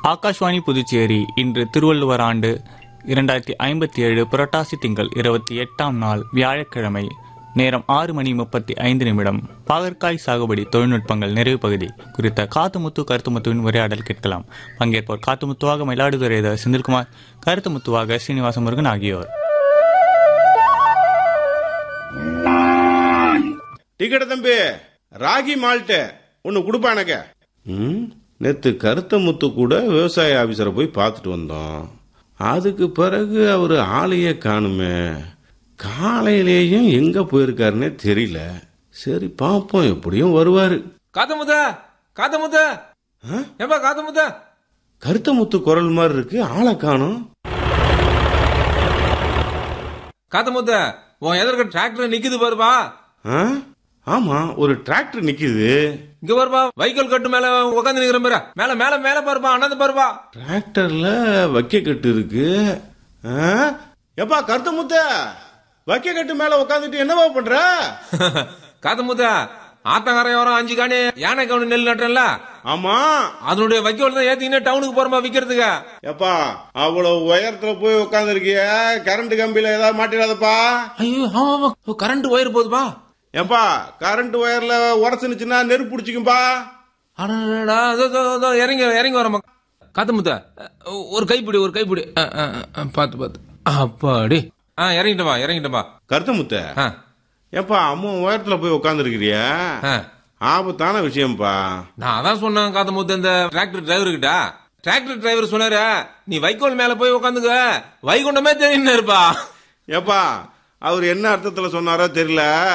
ஆகாஷ்வாணி புதுச்சேரி இன்று திருவள்ளுவர் ஆண்டு இரண்டாயிரத்தி ஐம்பத்தி ஏழு புரட்டாசி திங்கள் இருபத்தி எட்டாம் நாள் வியாழக்கிழமை நேரம் ஆறு மணி முப்பத்தி ஐந்து நிமிடம் பாகற்காய் சாகுபடி தொழில்நுட்பங்கள் நிறைவு பகுதி குறித்த காத்துமுத்து கருத்துமுத்துவின் உரையாடல் கேட்கலாம் பங்கேற்போர் காத்துமுத்துவாக மயிலாடுதுறை த. செந்தில்குமார் கருத்துமுத்துவாக ஸ்ரீனிவாச முருகன் ஆகியோர் டிக்கெட் தம்பி ராகி மால்ட்டு ஒன்று கொடுப்பா எனக்கு ம் நேற்று கருத்த முத்து கூட விவசாய ஆபீசரை போய் பார்த்துட்டு வந்தோம் அதுக்கு பிறகு அவர் ஆளையே காணுமே காலையிலேயும் எங்க போயிருக்காருன்னே தெரியல சரி பார்ப்போம் எப்படியும் வருவாரு காத்தமுத்த காத்தமுத்த ஏப்பா காத்தமுத்த கருத்த முத்து குரல் மாதிரி இருக்கு ஆளை காணும் காத்தமுத்த உன் எதிர்க்க டிராக்டர் நிக்குது பாருப்பா ஆமா ஒரு டிராக்டர் நிக்குது இங்க பாருப்பா வைக்கோல் கட்டு மேல உட்காந்து நிக்கிற பாரு மேல மேல மேல பாருப்பா அண்ணாந்து பாருப்பா டிராக்டர்ல வைக்க கட்டு இருக்கு ஆ? எப்பா கருத்த முத்த வைக்க கட்டு மேல உட்காந்துட்டு என்னவா பண்ற காத்தமுத்த ஆத்தங்கரையோரம் அஞ்சு காணி யானை கவுனி நெல் நட்டுறல ஆமா அதனுடைய வைக்கோல் தான் ஏத்திக்கின்னு டவுனுக்கு போறோமா விக்கிறதுக்கு எப்பா அவ்வளவு உயரத்துல போய் உட்கார்ந்து இருக்கிய கரண்ட் கம்பியில ஏதாவது மாட்டிடாதப்பா ஐயோ ஆமா கரண்ட் ஒயர் போகுதுப்பா ஏப்பா கரண்ட் ஒயர்ல உடச்சுனுச்சுன்னா நெருப்பு பிடிச்சிக்கும்பா அடடடா, இதோ, இதோ, இதோ, இறங்கி இறங்கி வரமா காத்தமுத்த ஒரு கைப்பிடி ஒரு கைப்பிடி அ, அ, அ, பாத்து பாத்து அப்பாடி ஆ இறங்கிட்டப்பா இறங்கிட்டப்பா கருத்த முத்த ஆ ஏப்பா அம்மா உயரத்துல போய் உட்கார்ந்து இருக்கிறிய ஆ ஆபத்தான விஷயம்ப்பா நான் அதான் சொன்னேன் காத்தமுத்து இந்த டிராக்டர் டிரைவர் கிட்ட டிராக்டர் டிரைவர் சொன்னாரு நீ வைக்கோல் மேல போய் உட்காந்துக்க வைகுண்டமே தெரியும் இருப்பா ஏப்பா அவர் என்ன அர்த்தத்துல சொன்னாரோ தெரியல